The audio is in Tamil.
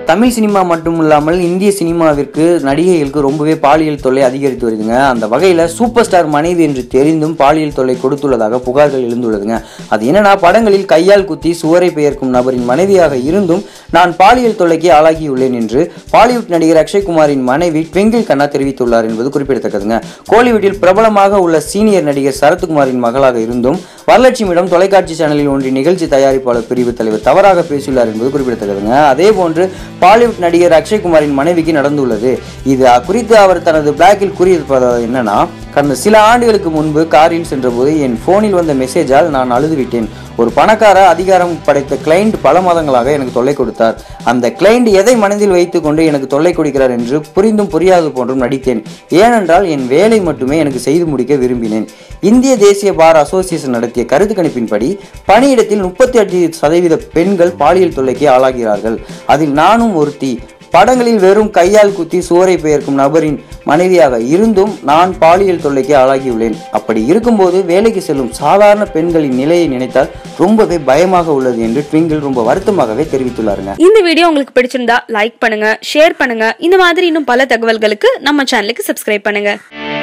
தமிழ் சினிமா மட்டும் இல்லாமல் இந்திய சினிமாவிற்கு நடிகைகளுக்கு ரொம்பவே பாலியல் தொல்லை அதிகரித்து வருதுங்க அந்த வகையில் சூப்பர் ஸ்டார் மனைவி என்று தெரிந்தும் பாலியல் தொல்லை கொடுத்துள்ளதாக புகார்கள் எழுந்துள்ளதுங்க அது என்னன்னா படங்களில் கையால் குத்தி சுவரை பெயர்க்கும் நபரின் மனைவியாக இருந்தும் நான் பாலியல் தொல்லைக்கு ஆளாகியுள்ளேன் என்று பாலிவுட் நடிகர் அக்ஷய்குமாரின் மனைவி ட்விங்கிள் கண்ணா தெரிவித்துள்ளார் என்பது குறிப்பிடத்தக்கதுங்க கோலிவுட்டில் பிரபலமாக உள்ள சீனியர் நடிகர் சரத்குமாரின் மகளாக இருந்தும் வரலட்சுமியிடம் தொலைக்காட்சி சேனலில் ஒன்றிய நிகழ்ச்சி தயாரிப்பாளர் பிரிவு தலைவர் தவறாக பேசியுள்ளார் என்பது குறிப்பிடத்தக்கதுங்க அதே போன்று பாலிவுட் நடிகர் அக்ஷய்குமாரின் மனைவிக்கு நடந்துள்ளது இது குறித்து அவர் தனது பிளாக்கில் கூறியிருப்பது என்னன்னா கடந்த சில ஆண்டுகளுக்கு முன்பு காரில் சென்றபோது என் போனில் வந்த மெசேஜால் நான் அழுது விட்டேன் ஒரு பணக்கார அதிகாரம் படைத்த கிளைண்ட் பல மாதங்களாக எனக்கு தொல்லை கொடுத்தார் அந்த கிளைண்ட் எதை மனதில் வைத்துக்கொண்டு எனக்கு தொல்லை கொடுக்கிறார் என்று புரிந்தும் புரியாது போன்றும் நடித்தேன் ஏனென்றால் என் வேலை மட்டுமே எனக்கு செய்து முடிக்க விரும்பினேன் இந்திய தேசிய பார் அசோசியேஷன் நடத்திய கருத்து கணிப்பின்படி பணியிடத்தில் முப்பத்தி எட்டு சதவீத பெண்கள் பாலியல் தொல்லைக்கு ஆளாகிறார்கள் அதில் நானும் ஒருத்தி படங்களில் வெறும் கையால் குத்தி சுவரை பெயர்க்கும் நபரின் மனைவியாக இருந்தும் நான் பாலியல் தொல்லைக்கு ஆளாகியுள்ளேன் அப்படி இருக்கும்போது வேலைக்கு செல்லும் சாதாரண பெண்களின் நிலையை நினைத்தால் ரொம்பவே பயமாக உள்ளது என்று ட்விங்கிள் ரொம்ப வருத்தமாகவே தெரிவித்துள்ளாருங்க இந்த வீடியோ உங்களுக்கு பிடிச்சிருந்தா லைக் பண்ணுங்க ஷேர் பண்ணுங்க இந்த மாதிரி இன்னும் பல தகவல்களுக்கு நம்ம சேனலுக்கு சப்ஸ்கிரைப் பண்ணுங்க